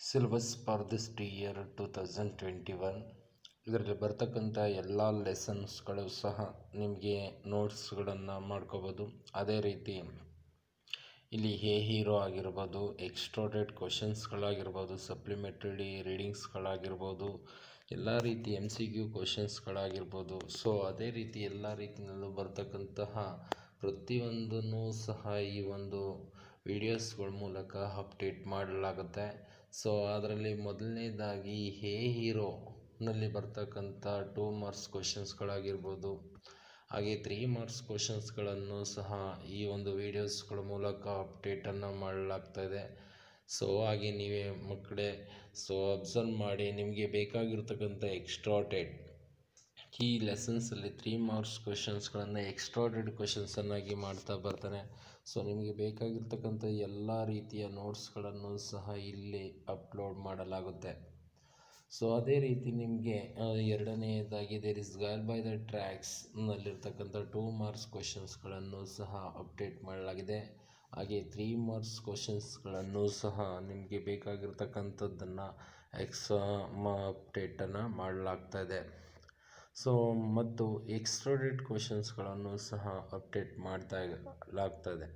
syllabus for this T year two thousand twenty one ಇದರಲ್ಲಿ ಬರ್ತಕ್ಕಂಥ ಎಲ್ಲ ಲೆಸನ್ಸ್ಗಳು ಸಹ ನಿಮಗೆ ನೋಟ್ಸ್ಗಳನ್ನು ಮಾಡ್ಕೋಬೋದು ಅದೇ ರೀತಿ ಇಲ್ಲಿ ಹೇ ಹೀರೋ ಆಗಿರ್ಬೋದು ಎಕ್ಸ್ಟ್ರೋಡೇಟ್ ಕ್ವಶನ್ಸ್ಗಳಾಗಿರ್ಬೋದು ಸಪ್ಲಿಮೆಂಟರಿ ರೀಡಿಂಗ್ಸ್ಗಳಾಗಿರ್ಬೋದು ಎಲ್ಲ ರೀತಿ ಎಮ್ ಸಿ ಕ್ಯೂ ಕ್ವಶನ್ಸ್ಗಳಾಗಿರ್ಬೋದು ಸೊ ಅದೇ ರೀತಿ ಎಲ್ಲ ರೀತಿಯಲ್ಲೂ ಬರ್ತಕ್ಕಂತಹ ಪ್ರತಿಯೊಂದನ್ನು ಸಹ ಈ ಒಂದು ವಿಡಿಯೋಸ್ಗಳ ಮೂಲಕ ಅಪ್ಡೇಟ್ ಮಾಡಲಾಗುತ್ತೆ ಸೊ ಅದರಲ್ಲಿ ಮೊದಲನೇದಾಗಿ ಹೇ ಹೀರೋನಲ್ಲಿ ಬರ್ತಕ್ಕಂಥ ಟೂ ಮಾರ್ಕ್ಸ್ ಕ್ವಶನ್ಸ್ಗಳಾಗಿರ್ಬೋದು ಹಾಗೆ ತ್ರೀ ಮಾರ್ಕ್ಸ್ ಕ್ವಶನ್ಸ್ಗಳನ್ನು ಸಹ ಈ ಒಂದು ವೀಡಿಯೋಸ್ಗಳ ಮೂಲಕ ಅಪ್ಡೇಟನ್ನು ಮಾಡಲಾಗ್ತಾಯಿದೆ ಸೊ ಹಾಗೆ ನೀವೇ ಮಕ್ಕಳೇ ಸೊ ಅಬ್ಸರ್ವ್ ಮಾಡಿ ನಿಮಗೆ ಬೇಕಾಗಿರ್ತಕ್ಕಂಥ ಎಕ್ಸ್ಟ್ರಾಟೆಡ್ ಈ ಲೆಸನ್ಸಲ್ಲಿ ತ್ರೀ ಮಾರ್ಕ್ಸ್ ಕ್ವಶನ್ಸ್ಗಳನ್ನು ಎಕ್ಸ್ಟ್ರಾಡೆಡ್ ಕ್ವಶನ್ಸನ್ನಾಗಿ ಮಾಡ್ತಾ ಬರ್ತಾನೆ ಸೊ ನಿಮಗೆ ಬೇಕಾಗಿರ್ತಕ್ಕಂಥ ಎಲ್ಲ ರೀತಿಯ ನೋಟ್ಸ್ಗಳನ್ನು ಸಹ ಇಲ್ಲಿ ಅಪ್ಲೋಡ್ ಮಾಡಲಾಗುತ್ತೆ ಸೊ ಅದೇ ರೀತಿ ನಿಮಗೆ ಎರಡನೆಯದಾಗಿ there is guile by the ಟ್ರ್ಯಾಕ್ಸ್ನಲ್ಲಿರ್ತಕ್ಕಂಥ ಟೂ ಮಾರ್ಕ್ಸ್ ಕ್ವಶನ್ಸ್ಗಳನ್ನು ಸಹ ಅಪ್ಡೇಟ್ ಮಾಡಲಾಗಿದೆ ಹಾಗೆ ತ್ರೀ ಮಾರ್ಕ್ಸ್ ಕ್ವಶನ್ಸ್ಗಳನ್ನು ಸಹ ನಿಮಗೆ ಬೇಕಾಗಿರ್ತಕ್ಕಂಥದ್ದನ್ನು ಎಕ್ಸಾಮ್ ಅಪ್ಡೇಟನ್ನು ಮಾಡಲಾಗ್ತಾ ಇದೆ ಸೊ ಮತ್ತು ಎಕ್ಸ್ಟ್ರಾಡೆಡ್ ಕ್ವಶನ್ಸ್ಗಳನ್ನು ಸಹ ಅಪ್ಡೇಟ್ ಮಾಡ್ತಾ ಲಾಗ್ತದೆ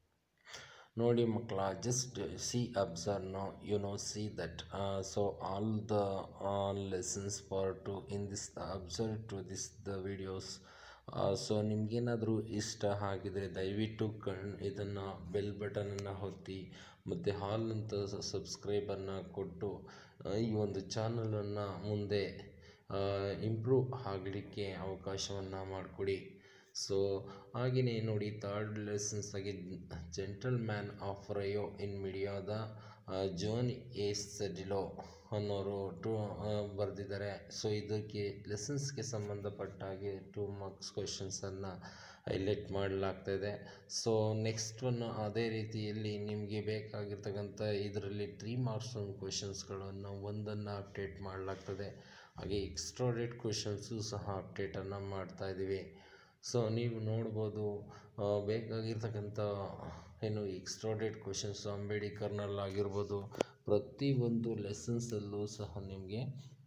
ನೋಡಿ ಮಕ್ಕಳ just see observe no you know see that so all the all lessons for to in this observe to this the videos so ನಿಮಗೇನಾದರೂ ಇಷ್ಟ ಆಗಿದರೆ ದಯವಿಟ್ಟು ಕಣ್ ಇದನ್ನು ಬೆಲ್ ಬಟನನ್ನು ಒತ್ತಿ ಮತ್ತು ಹಾಲ್ ಅಂತ ಸಬ್ಸ್ಕ್ರೈಬನ್ನು ಕೊಟ್ಟು ಈ ಒಂದು ಚಾನಲನ್ನು ಮುಂದೆ ಇಂಪ್ರೂವ್ ಆಗಲಿಕ್ಕೆ ಅವಕಾಶವನ್ನು ಮಾಡಿಕೊಡಿ ಸೊ ಹಾಗೆಯೇ ನೋಡಿ ಥರ್ಡ್ ಲೆಸನ್ಸ್ ಆಗಿ gentleman of Rio in ಮೀಡಿಯಾದ ಜೋನ್ ಎ ಸೆಡಿಲೋ ಅನ್ನೋರು ಟು ಬರೆದಿದ್ದಾರೆ ಸೊ ಇದಕ್ಕೆ ಲೆಸನ್ಸ್ಗೆ ಸಂಬಂಧಪಟ್ಟ ಹಾಗೆ ಟೂ ಮಾರ್ಕ್ಸ್ ಕ್ವಶನ್ಸನ್ನು ಹೈಲೈಟ್ ಮಾಡಲಾಗ್ತಾಯಿದೆ ಸೊ ನೆಕ್ಸ್ಟ್ ಒನ್ ಅದೇ ರೀತಿಯಲ್ಲಿ ನಿಮಗೆ ಬೇಕಾಗಿರ್ತಕ್ಕಂಥ ಇದರಲ್ಲಿ ತ್ರೀ ಮಾರ್ಕ್ಸ್ ಒಂದು ಕ್ವಶನ್ಸ್ಗಳನ್ನು ಒಂದನ್ನು ಅಪ್ಡೇಟ್ ಮಾಡಲಾಗ್ತದೆ ಹಾಗೆ ಎಕ್ಸ್ಟ್ರಾಡೇಟ್ ಕ್ವಶನ್ಸು ಸಹ ಅಪ್ಡೇಟನ್ನು ಮಾಡ್ತಾಯಿದ್ದೀವಿ ಸೊ ನೀವು ನೋಡ್ಬೋದು ಬೇಕಾಗಿರ್ತಕ್ಕಂಥ ಏನು ಎಕ್ಸ್ಟ್ರಾಡೇಟ್ ಕ್ವಶನ್ಸ್ ಅಂಬೇಡ್ಕರ್ನಲ್ಲಾಗಿರ್ಬೋದು ಪ್ರತಿಯೊಂದು ಲೆಸನ್ಸಲ್ಲೂ ಸಹ ನಿಮಗೆ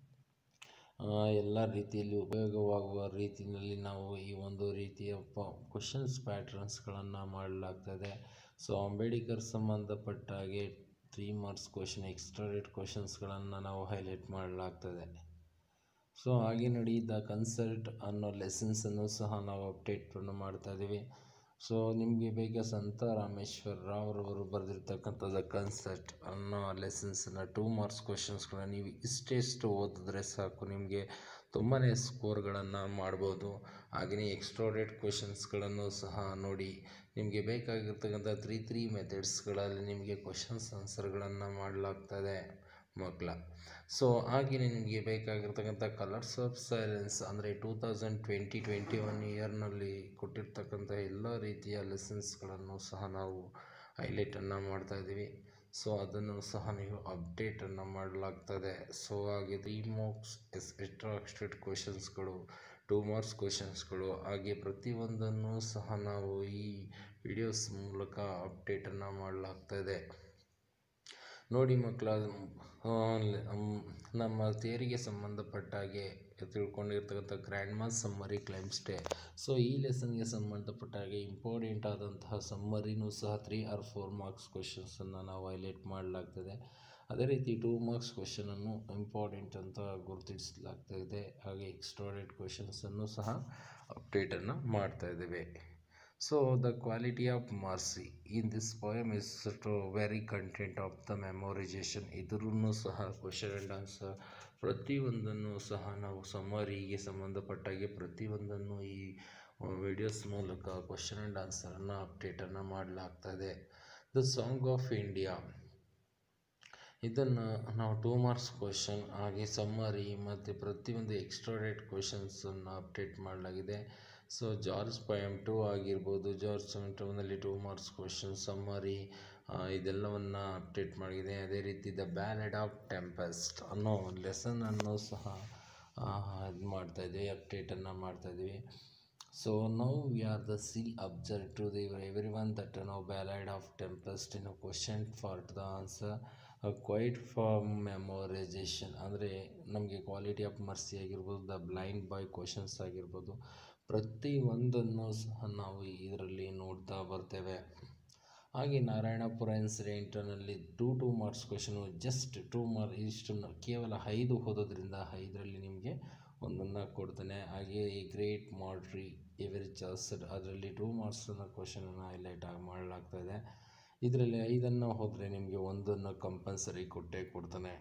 ಎಲ್ಲ ರೀತಿಯಲ್ಲಿ ಉಪಯೋಗವಾಗುವ ರೀತಿಯಲ್ಲಿ ನಾವು ಈ ಒಂದು ರೀತಿಯ ಪ ಕ್ವಶನ್ಸ್ ಪ್ಯಾಟ್ರನ್ಸ್ಗಳನ್ನು ಮಾಡಲಾಗ್ತದೆ ಸೊ ಅಂಬೇಡ್ಕರ್ ಸಂಬಂಧಪಟ್ಟ ಹಾಗೆ ತ್ರೀ ಮಾರ್ಕ್ಸ್ ಕ್ವಶನ್ ಎಕ್ಸ್ಟ್ರಾಡೇಟ್ ಕ್ವಶನ್ಸ್ಗಳನ್ನು ನಾವು ಹೈಲೈಟ್ ಮಾಡಲಾಗ್ತದೆ ಸೊ ಹಾಗೆ ನೋಡಿ ದ ಕನ್ಸಲ್ಟ್ ಅನ್ನೋ ಲೆಸನ್ಸನ್ನು ಸಹ ನಾವು ಅಪ್ಡೇಟನ್ನು ಮಾಡ್ತಾ ಇದ್ದೀವಿ ಸೊ ನಿಮಗೆ ಬೇಗ ಸಂತ ರಾಮೇಶ್ವರ ರಾವ್ರವರು ಬರೆದಿರ್ತಕ್ಕಂಥ ದ ಕನ್ಸಲ್ಟ್ ಅನ್ನೋ ಲೆಸನ್ಸನ್ನು ಟೂ ಮಾರ್ಕ್ಸ್ ಕ್ವಶನ್ಸ್ಗಳನ್ನ ನೀವು ಇಷ್ಟೆಷ್ಟು ಓದಿದ್ರೆ ಸಾಕು ನಿಮಗೆ ತುಂಬಾ ಸ್ಕೋರ್ಗಳನ್ನು ಮಾಡ್ಬೋದು ಹಾಗೆಯೇ ಎಕ್ಸ್ಟ್ರಾಡೇಟ್ ಕ್ವಶನ್ಸ್ಗಳನ್ನು ಸಹ ನೋಡಿ ನಿಮಗೆ ಬೇಕಾಗಿರ್ತಕ್ಕಂಥ ತ್ರೀ ತ್ರೀ ಮೆಥಡ್ಸ್ಗಳಲ್ಲಿ ನಿಮಗೆ ಕ್ವಶನ್ಸ್ ಆನ್ಸರ್ಗಳನ್ನು ಮಾಡಲಾಗ್ತದೆ ಮಕ್ಕಳ ಸೊ ಹಾಗೆಯೇ ನಿಮಗೆ ಬೇಕಾಗಿರ್ತಕ್ಕಂಥ ಕಲರ್ಸ್ ಆಫ್ ಸೈಲೆನ್ಸ್ ಅಂದರೆ two thousand twenty twenty one ಇಯರ್ನಲ್ಲಿ ಕೊಟ್ಟಿರ್ತಕ್ಕಂಥ ಎಲ್ಲ ರೀತಿಯ ಲೆಸನ್ಸ್ಗಳನ್ನು ಸಹ ನಾವು ಹೈಲೈಟನ್ನು ಮಾಡ್ತಾಯಿದ್ದೀವಿ ಸೊ ಅದನ್ನು ಸಹ ನೀವು ಅಪ್ಡೇಟನ್ನು ಮಾಡಲಾಗ್ತದೆ ಸೊ ಹಾಗೆ ತ್ರೀ ಮಾರ್ಕ್ಸ್ ಎಸ್ ಎಕ್ಸ್ಟ್ರಾಕ್ಸ್ಟೆಡ್ ಕ್ವಶನ್ಸ್ಗಳು ಟೂ ಮಾರ್ಕ್ಸ್ ಕ್ವಶನ್ಸ್ಗಳು ಹಾಗೆ ಪ್ರತಿಯೊಂದನ್ನು ಸಹ ನಾವು ಈ ವಿಡಿಯೋಸ್ ಮೂಲಕ ಅಪ್ಡೇಟನ್ನು ಮಾಡಲಾಗ್ತಾಯಿದೆ ನೋಡಿ ಮಕ್ಕಳ ನಮ್ಮ ತೇರಿಗೆ ಸಂಬಂಧಪಟ್ಟ ಹಾಗೆ ತಿಳ್ಕೊಂಡಿರ್ತಕ್ಕಂಥ ಗ್ರ್ಯಾಂಡ್ ಮಾಸ್ ಸಮ್ಮರಿ ಕ್ಲೈಮ್ ಸ್ಟೇ ಸೊ ಈ ಲೆಸನ್ಗೆ ಸಂಬಂಧಪಟ್ಟ ಹಾಗೆ ಇಂಪಾರ್ಟೆಂಟ್ ಆದಂತಹ ಸಮ್ಮರಿನೂ ಸಹ ತ್ರೀ ಆರ್ ಫೋರ್ ಮಾರ್ಕ್ಸ್ ಕ್ವಶನ್ಸನ್ನು ನಾವು ಹೈಲೈಟ್ ಮಾಡಲಾಗ್ತದೆ ಅದೇ ರೀತಿ ಟೂ ಮಾರ್ಕ್ಸ್ ಕ್ವಶನನ್ನು ಇಂಪಾರ್ಟೆಂಟ್ ಅಂತ ಗುರುತಿಸಲಾಗ್ತಾಯಿದೆ ಹಾಗೆ ಎಕ್ಸ್ಟ್ರಾಡೇಟ್ ಕ್ವಶನ್ಸನ್ನು ಸಹ ಅಪ್ಡೇಟನ್ನು ಮಾಡ್ತಾಯಿದ್ದೇವೆ so the quality of mercy in this poem is to very content of the memorization ಇದ್ರೂ ಸಹ ಕ್ವಶನ್ ಆ್ಯಂಡ್ ಆನ್ಸರ್ ಪ್ರತಿಯೊಂದನ್ನು ಸಹ ನಾವು ಸಮರಿಗೆ ಸಂಬಂಧಪಟ್ಟಾಗೆ ಪ್ರತಿಯೊಂದನ್ನು ಈ ವಿಡಿಯೋಸ್ ಮೂಲಕ ಕ್ವಶನ್ ಆ್ಯಂಡ್ ಆನ್ಸರನ್ನು ಅಪ್ಡೇಟನ್ನು ಮಾಡಲಾಗ್ತದೆ ದ ಸಾಂಗ್ ಆಫ್ ಇಂಡಿಯಾ ಇದನ್ನು ನಾವು ಟೂ ಮಾರ್ಕ್ಸ್ ಕ್ವಶನ್ ಹಾಗೆ ಸಮ್ಮರಿ ಮತ್ತು ಪ್ರತಿಯೊಂದು ಎಕ್ಸ್ಟ್ರಾಡೇಟ್ ಕ್ವಶನ್ಸನ್ನು ಅಪ್ಡೇಟ್ ಮಾಡಲಾಗಿದೆ ಸೊ ಜಾರ್ಜ್ ಪಯಮ್ ಟೂ ಆಗಿರ್ಬೋದು ಜಾರ್ಜ್ ಸೆವೆನ್ ಟೂನಲ್ಲಿ ಟೂ ಮಾರ್ಕ್ಸ್ ಕ್ವಶನ್ ಸಮ್ಮರಿ ಇದೆಲ್ಲವನ್ನು ಅಪ್ಡೇಟ್ ಮಾಡಿದೆ ಅದೇ ರೀತಿ ದ ಬ್ಯಾಲೆಡ್ ಆಫ್ ಟೆಂಪೆಸ್ಟ್ ಅನ್ನೋ ಲೆಸನನ್ನು ಸಹ ಇದು ಮಾಡ್ತಾಯಿದ್ವಿ ಅಪ್ಡೇಟನ್ನು ಮಾಡ್ತಾಯಿದ್ವಿ so now we are the see observe to the every one that no ballad of tempest in question for the answer quite for memorization ಅಂದರೆ ನಮಗೆ ಕ್ವಾಲಿಟಿ ಆಫ್ ಮರ್ಸಿ ಆಗಿರ್ಬೋದು the blind boy questions ಆಗಿರ್ಬೋದು ಪ್ರತಿ ಒಂದನ್ನು ಸಹ ನಾವು ಇದರಲ್ಲಿ ನೋಡ್ತಾ ಬರ್ತೇವೆ ಹಾಗೆ ನಾರಾಯಣಪುರ ಇನ್ಸಿಡೆಂಟ್ನಲ್ಲಿ two two marks question just two mark ಇಷ್ಟನ್ನು ಕೇವಲ ಐದು ಓದೋದ್ರಿಂದ ಐದರಲ್ಲಿ ನಿಮಗೆ ಒಂದನ್ನು ಕೊಡ್ತಾನೆ ಹಾಗೆ ಈ ಗ್ರೇಟ್ ಮಾಡ್ರಿ ಎವರಿ ಜಾಸ್ಡ್ ಅದರಲ್ಲಿ ಟೂ ಮಾರ್ಕ್ಸನ್ನು ಕ್ವಶನನ್ನು ಹೈಲೈಟ್ ಆಗಿ ಮಾಡಲಾಗ್ತಾಯಿದೆ ಇದರಲ್ಲಿ ಐದನ್ನು ಹೋದರೆ ನಿಮಗೆ ಒಂದನ್ನು ಕಂಪಲ್ಸರಿ ಕೊಟ್ಟೇ ಕೊಡ್ತಾನೆ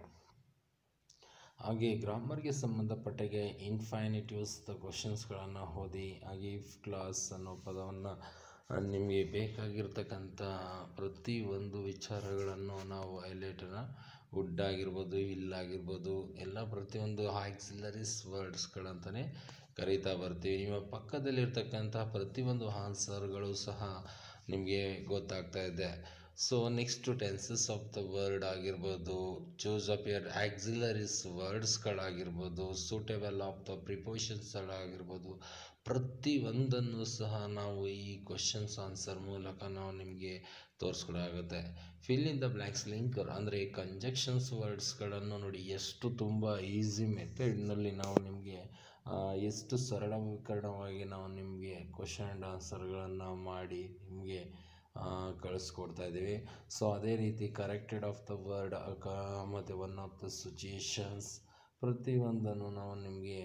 ಹಾಗೆ ಗ್ರಾಮರ್ಗೆ ಸಂಬಂಧಪಟ್ಟಾಗೆ ಇನ್ಫೈನಿಟಿವ್ಸ್ ದ ಕ್ವಶನ್ಸ್ಗಳನ್ನು ಓದಿ ಹಾಗೆ ಇಫ್ ಕ್ಲಾಸ್ ಅನ್ನೋ ಪದವನ್ನು ನಿಮಗೆ ಬೇಕಾಗಿರ್ತಕ್ಕಂಥ ಪ್ರತಿ ಒಂದು ವಿಚಾರಗಳನ್ನು ನಾವು ಹೈಲೈಟನ್ನು ವುಡ್ ಆಗಿರ್ಬೋದು ಇಲ್ಲ ಆಗಿರ್ಬೋದು ಎಲ್ಲ ಪ್ರತಿಯೊಂದು ಆಕ್ಸಿಲರೀಸ್ ವರ್ಡ್ಸ್ಗಳಂತಲೇ ಕರೀತಾ ಬರ್ತೀವಿ ನಿಮ್ಮ ಪಕ್ಕದಲ್ಲಿರ್ತಕ್ಕಂಥ ಪ್ರತಿಯೊಂದು ಆನ್ಸರ್ಗಳು ಸಹ ನಿಮಗೆ ಗೊತ್ತಾಗ್ತಾ ಇದೆ so next tenses of the word ಆಗಿರ್ಬೋದು ಚೂಸ್ ಆಫ್ ಯರ್ ಆಕ್ಸಿಲರೀಸ್ ವರ್ಡ್ಸ್ಗಳಾಗಿರ್ಬೋದು ಸೂಟೇಬಲ್ ಆಫ್ ದ ಪ್ರಿಪೋಷನ್ಸ್ಗಳಾಗಿರ್ಬೋದು ಪ್ರತಿ ಒಂದನ್ನು ಸಹ ನಾವು ಈ ಕ್ವಶನ್ಸ್ ಆನ್ಸರ್ ಮೂಲಕ ನಾವು ನಿಮಗೆ ತೋರಿಸ್ಕೊಡಾಗುತ್ತೆ fill in the blanks linker ಅಂದರೆ ಕಂಜಕ್ಷನ್ಸ್ ವರ್ಡ್ಸ್ಗಳನ್ನು ನೋಡಿ ಎಷ್ಟು ತುಂಬ ಈಸಿ ಮೆಥಡ್ನಲ್ಲಿ ನಾವು ನಿಮಗೆ ಎಷ್ಟು ಸರಳೀಕರಣವಾಗಿ ನಾವು ನಿಮಗೆ ಕ್ವಶನ್ ಆ್ಯಂಡ್ ಆನ್ಸರ್ಗಳನ್ನು ಮಾಡಿ ನಿಮಗೆ ಕಳಿಸ್ಕೊಡ್ತಾ ಇದ್ದೀವಿ ಸೊ ಅದೇ ರೀತಿ ಕರೆಕ್ಟೆಡ್ ಆಫ್ ದ ವರ್ಡ್ ಮತ್ತು ಒನ್ ಆಫ್ ದ ಸಿಚುಯೇಷನ್ಸ್ ಪ್ರತಿಯೊಂದನ್ನು ನಾವು ನಿಮಗೆ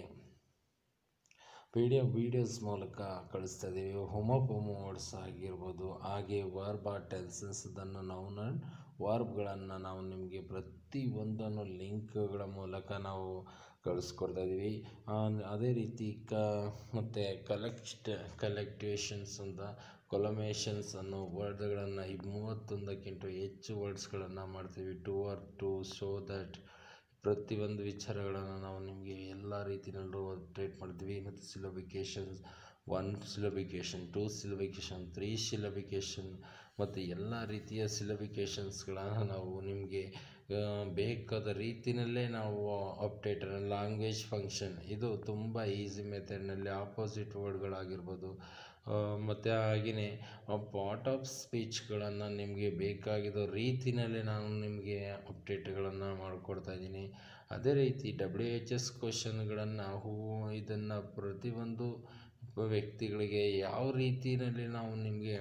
ಪಿ ಡಿ ಎಫ್ ವೀಡಿಯೋಸ್ ಮೂಲಕ ಕಳಿಸ್ತಾ ಇದ್ದೀವಿ ಹೋಮೋಪೋಮೋ ವರ್ಡ್ಸ್ ಆಗಿರ್ಬೋದು ಹಾಗೆ ವರ್ಬ್ ಆ ಟೆನ್ಸಸ್ ಅದನ್ನು ನಾವು ವರ್ಬ್ಗಳನ್ನು ನಾವು ನಿಮಗೆ ಪ್ರತಿ ಒಂದನ್ನು ಲಿಂಕ್ಗಳ ಮೂಲಕ ನಾವು ಕಳಿಸ್ಕೊಡ್ತಾ ಇದ್ದೀವಿ ಅದೇ ರೀತಿ ಕ ಮತ್ತು ಕಲೆಕ್ಟ್ ಕಲೆಕ್ಟೇಷನ್ಸ್ ಅಂತ ಕೊಲಮೇಷನ್ಸ್ ಅನ್ನೋ ವರ್ಡ್ಗಳನ್ನು ಈ ಮೂವತ್ತೊಂದಕ್ಕಿಂತ ಹೆಚ್ಚು ವರ್ಡ್ಸ್ಗಳನ್ನು ಮಾಡ್ತೀವಿ to or to show that ಪ್ರತಿಯೊಂದು ವಿಚಾರಗಳನ್ನು ನಾವು ನಿಮಗೆ ಎಲ್ಲ ರೀತಿಯಲ್ಲೂ ಅಪ್ಡೇಟ್ ಮಾಡ್ತೀವಿ ಮತ್ತು syllabications one syllabication two syllabication three syllabication ಮತ್ತು ಎಲ್ಲ ರೀತಿಯ ಸಿಲಬಿಕೇಷನ್ಸ್ಗಳನ್ನು ನಾವು ನಿಮಗೆ ಬೇಕಾದ ರೀತಿಯಲ್ಲೇ ನಾವು ಅಪ್ಡೇಟ್ ಲ್ಯಾಂಗ್ವೇಜ್ ಫಂಕ್ಷನ್ ಇದು ತುಂಬ ಈಸಿ ಮೆಥಡ್ನಲ್ಲಿ ಆಪೋಸಿಟ್ ವರ್ಡ್ಗಳಾಗಿರ್ಬೋದು ಮತ್ತು ಹಾಗೆಯೇ ಪಾರ್ಟ್ ಆಫ್ ಸ್ಪೀಚ್ಗಳನ್ನು ನಿಮಗೆ ಬೇಕಾಗಿರೋ ರೀತಿಯಲ್ಲೇ ನಾನು ನಿಮಗೆ ಅಪ್ಡೇಟ್ಗಳನ್ನು ಮಾಡಿಕೊಡ್ತಾ ಇದ್ದೀನಿ ಅದೇ ರೀತಿ ಡಬ್ಲ್ಯೂ ಎಚ್ ಎಸ್ ಕ್ವಶನ್ಗಳನ್ನು ಹೂ ಇದನ್ನು ಪ್ರತಿಯೊಂದು ವ್ಯಕ್ತಿಗಳಿಗೆ ಯಾವ ರೀತಿಯಲ್ಲಿ ನಾವು ನಿಮಗೆ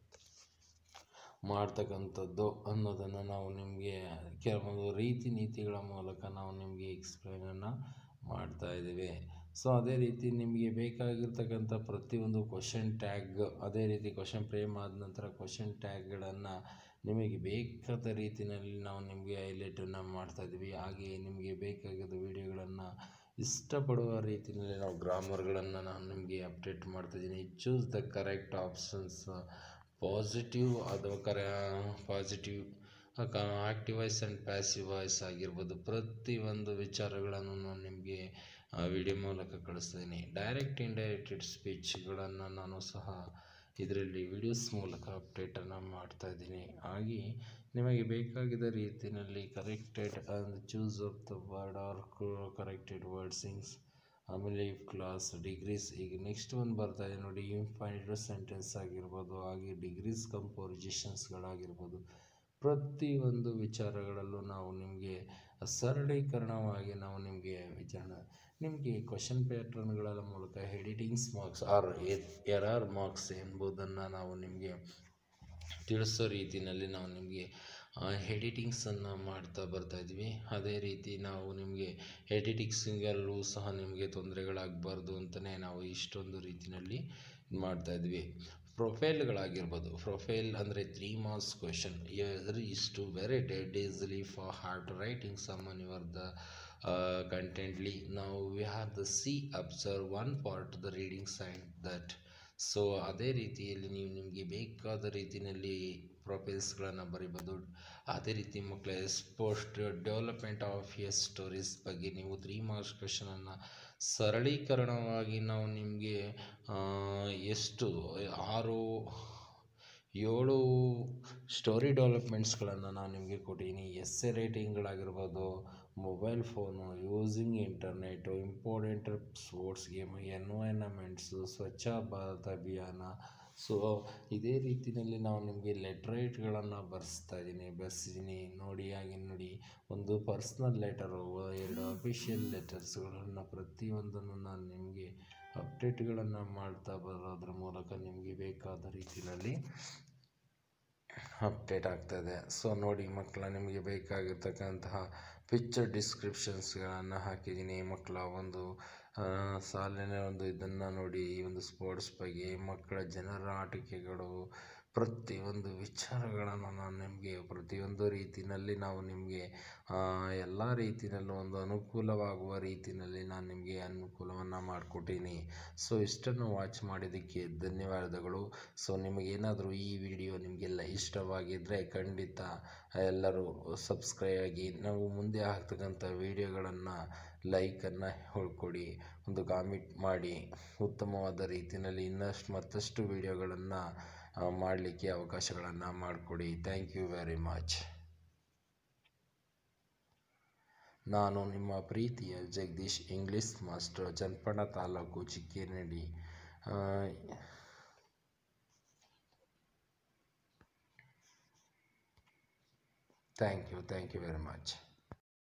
ಮಾಡ್ತಕ್ಕಂಥದ್ದು ಅನ್ನೋದನ್ನು ನಾವು ನಿಮಗೆ ಕೆಲವೊಂದು ರೀತಿ ನೀತಿಗಳ ಮೂಲಕ ನಾವು ನಿಮಗೆ ಎಕ್ಸ್ಪ್ಲೈನನ್ನು ಮಾಡ್ತಾ ಇದ್ದೀವಿ ಸೊ ಅದೇ ರೀತಿ ನಿಮಗೆ ಬೇಕಾಗಿರ್ತಕ್ಕಂಥ ಪ್ರತಿಯೊಂದು ಕ್ವಶನ್ ಟ್ಯಾಗ್ ಅದೇ ರೀತಿ ಕ್ವಶನ್ ಫ್ರೇಮ್ ಆದ ನಂತರ ಕ್ವಶನ್ ಟ್ಯಾಗ್ಗಳನ್ನು ನಿಮಗೆ ಬೇಕಾದ ರೀತಿಯಲ್ಲಿ ನಾವು ನಿಮಗೆ ಹೈಲೈಟನ್ನು ಮಾಡ್ತಾಯಿದ್ವಿ ಹಾಗೆ ನಿಮಗೆ ಬೇಕಾಗಿದ್ದ ವೀಡಿಯೋಗಳನ್ನು ಇಷ್ಟಪಡುವ ರೀತಿಯಲ್ಲಿ ನಾವು ಗ್ರಾಮರ್ಗಳನ್ನು ನಾನು ನಿಮಗೆ ಅಪ್ಡೇಟ್ ಮಾಡ್ತಾಯಿದ್ದೀನಿ choose the correct options positive ಅಥವಾ ಕರ positive active voice and passive voice ಆಗಿರ್ಬೋದು ಪ್ರತಿಯೊಂದು ವಿಚಾರಗಳನ್ನು ನಾನು ನಿಮಗೆ ವಿಡಿಯೋ ಮೂಲಕ ಕಳಿಸ್ತೀನಿ ಡೈರೆಕ್ಟ್ ಇಂಡೈರೆಕ್ಟೆಡ್ ಸ್ಪೀಚ್ಗಳನ್ನು ನಾನು ಸಹ ಇದರಲ್ಲಿ ವಿಡಿಯೋಸ್ ಮೂಲಕ ಅಪ್ಡೇಟನ್ನು ಮಾಡ್ತಾ ಇದ್ದೀನಿ ಹಾಗೆ ನಿಮಗೆ ಬೇಕಾಗಿದ್ದ ರೀತಿಯಲ್ಲಿ corrected and choose of the word or corrected ವರ್ಡ್ಸಿಂಗ್ಸ್ ಆಮೇಲೆ ಇಫ್ ಕ್ಲಾಸ್ ಡಿಗ್ರೀಸ್ ಈಗ ನೆಕ್ಸ್ಟ್ ಒಂದು ಬರ್ತಾ ಇದೆ ನೋಡಿ ಇನ್ಫೈನಿಟ್ ಸೆಂಟೆನ್ಸ್ ಆಗಿರ್ಬೋದು ಹಾಗೆ ಡಿಗ್ರೀಸ್ ಕಂಪೋಸಿಷನ್ಸ್ಗಳಾಗಿರ್ಬೋದು ಪ್ರತಿಯೊಂದು ವಿಚಾರಗಳಲ್ಲೂ ನಾವು ನಿಮಗೆ ಸರಳೀಕರಣವಾಗಿ ನಾವು ನಿಮಗೆ ವಿಚಾರಣೆ ನಿಮಗೆ ಕ್ವಶನ್ ಪ್ಯಾಟ್ರನ್ಗಳ ಮೂಲಕ editings marks or error marks ಎಂಬುದನ್ನು ನಾವು ನಿಮಗೆ ತಿಳಿಸೋ ರೀತಿಯಲ್ಲಿ ನಾವು ನಿಮಗೆ ಎಡಿಟಿಂಗ್ಸನ್ನು ಮಾಡ್ತಾ ಬರ್ತಾ ಇದ್ವಿ ಅದೇ ರೀತಿ ನಾವು ನಿಮಗೆ ಎಡಿಟಿಂಗ್ಸಿಂಗಲ್ಲೂ ಸಹ ನಿಮಗೆ ತೊಂದರೆಗಳಾಗಬಾರ್ದು ಅಂತಲೇ ನಾವು ಇಷ್ಟೊಂದು ರೀತಿಯಲ್ಲಿ ಇದು ಮಾಡ್ತಾಯಿದ್ವಿ ಪ್ರೊಫೈಲ್ಗಳಾಗಿರ್ಬೋದು ಪ್ರೊಫೈಲ್ ಅಂದರೆ three marks question is to very dead easily for heart writing summon your the contently ನಾವು we have the see observe one part the reading side that so ಅದೇ ರೀತಿಯಲ್ಲಿ ನೀವು ನಿಮಗೆ ಬೇಕಾದ ರೀತಿಯಲ್ಲಿ ಪ್ರೊಫೈಲ್ಸ್ಗಳನ್ನು ಬರಿಬೋದು ಅದೇ ರೀತಿ ಮಕ್ಕಳ post development of S stories ಬಗ್ಗೆ ನೀವು ತ್ರೀ ಮಾರ್ಕ್ಸ್ ಕ್ವೆಶನನ್ನು ಸರಳೀಕರಣವಾಗಿ ನಾವು ನಿಮಗೆ ಎಷ್ಟು ಆರು ಏಳು ಸ್ಟೋರಿ ಡೆವಲಪ್ಮೆಂಟ್ಸ್ಗಳನ್ನು ನಾನು ನಿಮಗೆ ಕೊಟ್ಟಿದ್ದೀನಿ ಎಸ್ಸೆ ರೈಟಿಂಗ್ಗಳಾಗಿರ್ಬೋದು mobile phone using internet important sports game environments Swachh Bharat ಅಭಿಯಾನ ಸೊ ಇದೇ ರೀತಿಯಲ್ಲಿ ನಾವು ನಿಮಗೆ ಲೆಟ್ರೇಟ್ಗಳನ್ನು ಬರೆಸ್ತಾ ಇದ್ದೀನಿ ಬರೆಸಿದ್ದೀನಿ ನೋಡಿ ಹಾಗೆ ನೋಡಿ ಒಂದು ಪರ್ಸ್ನಲ್ ಲೆಟರು ಎರಡು ಅಫಿಷಿಯಲ್ ಲೆಟರ್ಸ್ಗಳನ್ನು ಪ್ರತಿಯೊಂದನ್ನು ನಾನು ನಿಮಗೆ ಅಪ್ಡೇಟ್ಗಳನ್ನು ಮಾಡ್ತಾ ಬರೋದ್ರ ಮೂಲಕ ನಿಮಗೆ ಬೇಕಾದ ರೀತಿಯಲ್ಲಿ ಅಪ್ಡೇಟ್ ಆಗ್ತದೆ ಸೊ ನೋಡಿ ಮಕ್ಕಳ ನಿಮಗೆ ಬೇಕಾಗಿರ್ತಕ್ಕಂತಹ ಪಿಕ್ಚರ್ ಡಿಸ್ಕ್ರಿಪ್ಷನ್ಸ್ಗಳನ್ನು ಹಾಕಿದ್ದೀನಿ ಮಕ್ಕಳ ಒಂದು ಸಾಲಿನ ಒಂದು ಇದನ್ನು ನೋಡಿ ಈ ಒಂದು ಸ್ಪೋರ್ಟ್ಸ್ ಬಗ್ಗೆ ಮಕ್ಕಳ ಜನರ ಆಟಿಕೆಗಳು ಪ್ರತಿಯೊಂದು ವಿಚಾರಗಳನ್ನು ನಾನು ನಿಮಗೆ ಪ್ರತಿಯೊಂದು ರೀತಿಯಲ್ಲಿ ನಾವು ನಿಮಗೆ ಎಲ್ಲ ರೀತಿಯಲ್ಲೂ ಒಂದು ಅನುಕೂಲವಾಗುವ ರೀತಿಯಲ್ಲಿ ನಾನು ನಿಮಗೆ ಅನುಕೂಲವನ್ನು ಮಾಡಿಕೊಟ್ಟೀನಿ ಸೊ ಇಷ್ಟನ್ನು ವಾಚ್ ಮಾಡಿದ್ದಕ್ಕೆ ಧನ್ಯವಾದಗಳು ಸೊ ನಿಮಗೇನಾದರೂ ಈ ವಿಡಿಯೋ ನಿಮಗೆಲ್ಲ ಇಷ್ಟವಾಗಿದ್ದರೆ ಖಂಡಿತ ಎಲ್ಲರೂ ಸಬ್ಸ್ಕ್ರೈಬ್ ಆಗಿ ನಾವು ಮುಂದೆ ಆಗ್ತಕ್ಕಂಥ ವಿಡಿಯೋಗಳನ್ನು ಲೈಕನ್ನು ಹೇಳ್ಕೊಡಿ ಒಂದು ಕಾಮೆಂಟ್ ಮಾಡಿ ಉತ್ತಮವಾದ ರೀತಿಯಲ್ಲಿ ಇನ್ನಷ್ಟು ಮತ್ತಷ್ಟು ವಿಡಿಯೋಗಳನ್ನು ಮಾಡಲಿಕ್ಕೆ ಅವಕಾಶಗಳನ್ನು ಮಾಡಿಕೊಡಿ ಥ್ಯಾಂಕ್ ಯು ವೆರಿ ಮಚ್ ನಾನು ನಿಮ್ಮ ಪ್ರೀತಿಯ Jagadish English master Channapatna taluk Chikkenahalli thank you thank you very much